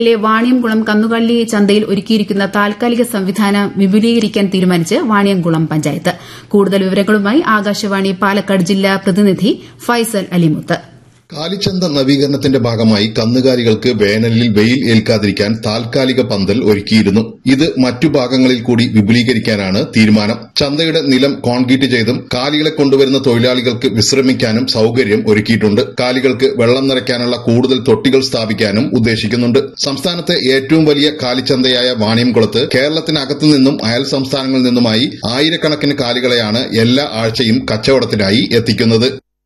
ിലെ വാണിയംകുളം കന്നുകാലി ചന്തയിൽ ഒരുക്കിയിരിക്കുന്ന താൽക്കാലിക സംവിധാനം വിപുലീകരിക്കാൻ തീരുമാനിച്ച് വാണിയംകുളം പഞ്ചായത്ത് കൂടുതൽ വിവരങ്ങളുമായി ആകാശവാണി പാലക്കാട് ജില്ലാ പ്രതിനിധി ഫൈസൽ അലിമുത്ത് കാലിച്ചന്ത നവീകരണത്തിന്റെ ഭാഗമായി കന്നുകാലികൾക്ക് വേനലിൽ വെയിൽ ഏൽക്കാതിരിക്കാൻ താൽക്കാലിക പന്തൽ ഒരുക്കിയിരുന്നു ഇത് മറ്റു ഭാഗങ്ങളിൽ കൂടി വിപുലീകരിക്കാനാണ് തീരുമാനം ചന്തയുടെ നിലം കോൺക്രീറ്റ് ചെയ്തും കാലികളെ കൊണ്ടുവരുന്ന തൊഴിലാളികൾക്ക് വിശ്രമിക്കാനും സൌകര്യം ഒരുക്കിയിട്ടുണ്ട് കാലികൾക്ക് വെള്ളം നിറയ്ക്കാനുള്ള കൂടുതൽ തൊട്ടികൾ സ്ഥാപിക്കാനും ഉദ്ദേശിക്കുന്നുണ്ട് സംസ്ഥാനത്തെ ഏറ്റവും വലിയ കാലിച്ചന്തയായ വാണിയംകുളത്ത് കേരളത്തിനകത്തു നിന്നും അയൽ സംസ്ഥാനങ്ങളിൽ നിന്നുമായി ആയിരക്കണക്കിന് കാലികളെയാണ് എല്ലാ ആഴ്ചയും കച്ചവടത്തിനായി എത്തിക്കുന്നത്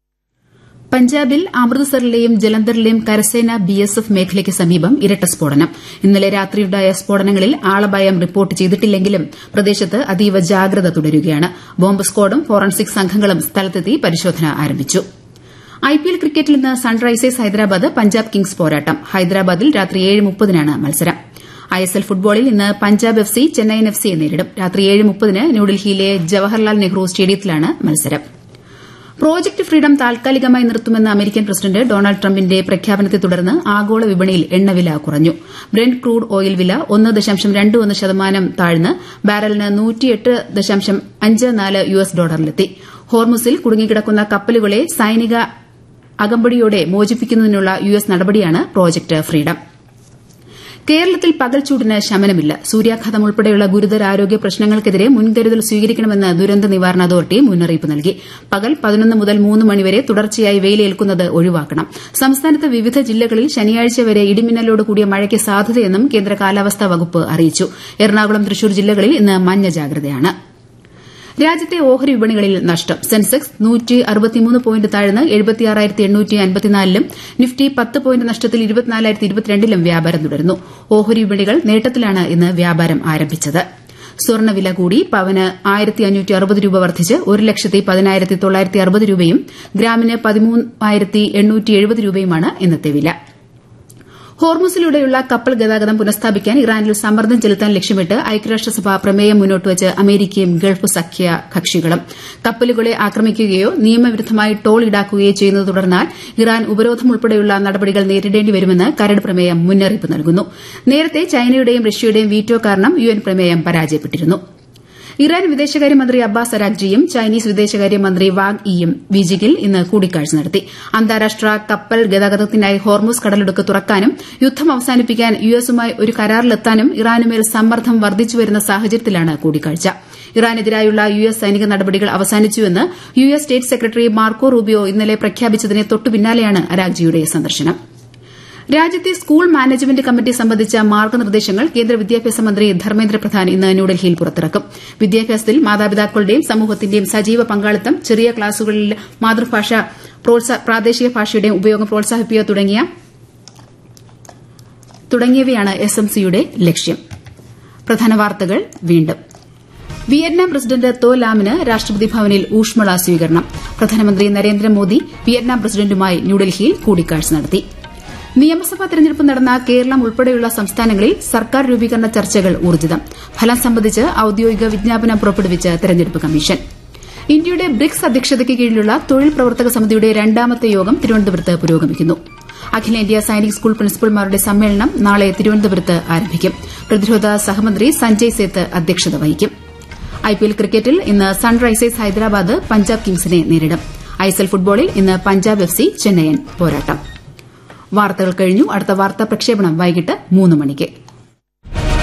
പഞ്ചാബിൽ അമൃത്സറിലെയും ജലന്ധറിലെയും കരസേന ബിഎസ്എഫ് മേഖലയ്ക്ക് സമീപം ഇരട്ട സ്ഫോടനം ഇന്നലെ രാത്രിയുണ്ടായ സ്ഫോടനങ്ങളിൽ ആളപായം റിപ്പോർട്ട് ചെയ്തിട്ടില്ലെങ്കിലും പ്രദേശത്ത് അതീവ ജാഗ്രത തുടരുകയാണ് ബോംബ് സ്ക്വാഡും ഫോറൻസിക് സംഘങ്ങളും സ്ഥലത്തെത്തി പരിശോധന ആരംഭിച്ചു ഐപിഎൽ ക്രിക്കറ്റിൽ ഇന്ന് സൺറൈസേഴ്സ് ഹൈദരാബാദ് പഞ്ചാബ് കിങ്സ് പോരാട്ടം ഹൈദരാബാദിൽ രാത്രി ഏഴ് മുപ്പതിനാണ് മത്സരം ഐഎസ്എൽ ഫുട്ബോളിൽ ഇന്ന് Punjab F C Chennaiyin F സിയെ നേരിടും രാത്രി ഏഴ് മുപ്പതിന് ന്യൂഡൽഹിയിലെ ജവഹർലാൽ നെഹ്റു സ്റ്റേഡിയത്തിലാണ് മത്സരം പ്രോജക്ട് ഫ്രീഡം താൽക്കാലികമായി നിർത്തുമെന്ന അമേരിക്കൻ പ്രസിഡന്റ് ഡൊണാൾഡ് ട്രംപിന്റെ പ്രഖ്യാപനത്തെ തുടർന്ന് ആഗോള വിപണിയിൽ എണ്ണവില കുറഞ്ഞു ബ്രെന്റ് ക്രൂഡ് ഓയിൽ വില ഒന്ന് ദശാംശം രണ്ട് ഒന്ന് ശതമാനം താഴ്ന്ന് ബാരലിന് നൂറ്റിയെട്ട് ദശാംശം അഞ്ച് നാല് യു എസ് ഡോളറിലെത്തി ഹോർമുസിൽ കുടുങ്ങിക്കിടക്കുന്ന കപ്പലുകളെ സൈനിക അകമ്പടിയോടെ മോചിപ്പിക്കുന്നതിനുള്ള യു എസ് നടപടിയാണ് പ്രോജക്ട് ഫ്രീഡം കേരളത്തിൽ പകൽച്ചൂടിന് ശമനമില്ല സൂര്യാഘാതം ഉൾപ്പെടെയുള്ള ഗുരുതര ആരോഗ്യ പ്രശ്നങ്ങൾക്കെതിരെ മുൻകരുതൽ സ്വീകരിക്കണമെന്ന് ദുരന്ത നിവാരണ അതോറിറ്റി മുന്നറിയിപ്പ് നൽകി പകൽ പതിനൊന്ന് മുതൽ മൂന്ന് മണിവരെ തുടർച്ചയായി വെയിലേൽക്കുന്നത് ഒഴിവാക്കണം സംസ്ഥാനത്ത് വിവിധ ജില്ലകളിൽ ശനിയാഴ്ച വരെ ഇടിമിന്നലോട് കൂടിയ മഴയ്ക്ക് സാധ്യതയെന്നും കേന്ദ്ര കാലാവസ്ഥാ വകുപ്പ് അറിയിച്ചു എറണാകുളം തൃശൂർ ജില്ലകളിൽ ഇന്ന് മഞ്ഞ ജാഗ്രതയാണ് രാജ്യത്തെ ഓഹരി വിപണികളിൽ നഷ്ടം സെൻസെക്സ് നൂറ്റി അറുപത്തിമൂന്ന് പോയിന്റ് താഴ്ന്ന് എഴുപത്തിയാറായിരത്തി എണ്ണൂറ്റി അൻപത്തിനാലിലും നിഫ്റ്റി പത്ത് പോയിന്റ് നഷ്ടത്തിൽ ഇരുപത്തിനാലായിരത്തി ഇരുപത്തിരണ്ടിലും വ്യാപാരം തുടരുന്നു ഓഹരി വിപണികൾ നേട്ടത്തിലാണ് ഇന്ന് വ്യാപാരം ആരംഭിച്ചത് സ്വർണ്ണവില കൂടി പവന് ആയിരത്തി അഞ്ഞൂറ്റി അറുപത് രൂപ വർദ്ധിച്ച് ഒരു ലക്ഷത്തി പതിനായിരത്തി തൊള്ളായിരത്തി അറുപത് രൂപയും ഗ്രാമിന് പതിമൂവായിരത്തി എണ്ണൂറ്റി എഴുപത് രൂപയുമാണ് ഇന്നത്തെ വില ഹോർമുസിലൂടെയുള്ള കപ്പൽ ഗതാഗതം പുനഃസ്ഥാപിക്കാൻ ഇറാനിൽ സമ്മർദ്ദം ചെലുത്താൻ ലക്ഷ്യമിട്ട് ഐക്യരാഷ്ട്രസഭ പ്രമേയം മുന്നോട്ടുവച്ച് അമേരിക്കയും ഗൾഫ് സഖ്യ കക്ഷികളും കപ്പലുകളെ ആക്രമിക്കുകയോ നിയമവിരുദ്ധമായി ടോൾ ഈടാക്കുകയോ ചെയ്യുന്നത് തുടർന്നാൽ ഇറാൻ ഉപരോധം ഉൾപ്പെടെയുള്ള നടപടികൾ നേരിടേണ്ടി വരുമെന്ന് കരട് പ്രമേയം മുന്നറിയിപ്പ് നൽകുന്നു നേരത്തെ ചൈനയുടെയും റഷ്യയുടെയും വീറ്റോ കാരണം യുഎൻ പ്രമേയം പരാജയപ്പെട്ടിരുന്നു ഇറാൻ വിദേശകാര്യമന്ത്രി അബ്ബാസ് അരാഗ്ജിയും ചൈനീസ് വിദേശകാര്യമന്ത്രി വാങ് ഇയും ബീജിംഗിൽ ഇന്ന് കൂടിക്കാഴ്ച നടത്തി അന്താരാഷ്ട്ര കപ്പൽ ഗതാഗതത്തിനായി ഹോർമുസ് കടലിടുക്ക് തുറക്കാനും യുദ്ധം അവസാനിപ്പിക്കാൻ യുഎസുമായി ഒരു കരാറിലെത്താനും ഇറാനുമേൽ സമ്മർദ്ദം വർദ്ധിച്ചുവരുന്ന സാഹചര്യത്തിലാണ് കൂടിക്കാഴ്ച ഇറാനെതിരായുള്ള യുഎസ് സൈനിക നടപടികൾ അവസാനിച്ചുവെന്ന് US state secretary Marco Rubio ഇന്നലെ പ്രഖ്യാപിച്ചതിന് തൊട്ടുപിന്നാലെയാണ് അരാഗ്ജിയുടെ സന്ദർശനം രാജ്യത്തെ സ്കൂൾ മാനേജ്മെന്റ് കമ്മിറ്റി സംബന്ധിച്ച മാർഗ്ഗനിർദ്ദേശങ്ങൾ കേന്ദ്ര വിദ്യാഭ്യാസ മന്ത്രി ധർമ്മേന്ദ്ര പ്രധാൻ ഇന്ന് ന്യൂഡൽഹിയിൽ പുറത്തിറക്കും വിദ്യാഭ്യാസത്തിൽ മാതാപിതാക്കളുടെയും സമൂഹത്തിന്റെയും സജീവ പങ്കാളിത്തം ചെറിയ ക്ലാസുകളിൽ മാതൃഭാഷ പ്രാദേശിക ഭാഷയുടെയും ഉപയോഗം പ്രോത്സാഹിപ്പിക്കുക തുടങ്ങിയവയാണ് എസ് എം സിയുടെ ലക്ഷ്യം പ്രധാന വാർത്തകൾ വീണ്ടും വിയറ്റ്നാം പ്രസിഡന്റ് തോ ലാമിന് രാഷ്ട്രപതി ഭവനിൽ ഊഷ്മള സ്വീകരണം പ്രധാനമന്ത്രി നരേന്ദ്രമോദി വിയറ്റ്നാം പ്രസിഡന്റുമായി ന്യൂഡൽഹിയിൽ കൂടിക്കാഴ്ച നടത്തി നിയമസഭാ തെരഞ്ഞെടുപ്പ് നടന്ന കേരളം ഉൾപ്പെടെയുള്ള സംസ്ഥാനങ്ങളിൽ സർക്കാർ രൂപീകരണ ചർച്ചകൾ ഊർജ്ജിതം ഫലം സംബന്ധിച്ച് ഔദ്യോഗിക വിജ്ഞാപനം പുറപ്പെടുവിച്ച് തെരഞ്ഞെടുപ്പ് കമ്മീഷൻ ഇന്ത്യയുടെ ബ്രിക്സ് അധ്യക്ഷതയ്ക്ക് കീഴിലുള്ള തൊഴിൽ പ്രവർത്തക സമിതിയുടെ രണ്ടാമത്തെ യോഗം തിരുവനന്തപുരത്ത് പുരോഗമിക്കുന്നു അഖിലേന്ത്യാ സൈനിക് സ്കൂൾ പ്രിൻസിപ്പൽമാരുടെ സമ്മേളനം നാളെ തിരുവനന്തപുരത്ത് ആരംഭിക്കും പ്രതിരോധ സഹമന്ത്രി സഞ്ജയ് സേത്ത് അധ്യക്ഷത വഹിക്കും ഐപിഎൽ ക്രിക്കറ്റിൽ ഇന്ന് സൺറൈസേഴ്സ് ഹൈദരാബാദ് പഞ്ചാബ് കിങ്സിനെ നേരിടും ഐഎസ്എൽ ഫുട്ബോളിൽ ഇന്ന് പഞ്ചാബ് എഫ് സി ചെന്നൈയൻ പോരാട്ടം വാർത്തകൾ കഴിഞ്ഞു അടുത്ത വാർത്താ പ്രക്ഷേപണം വൈകിട്ട് മൂന്ന് മണിക്ക്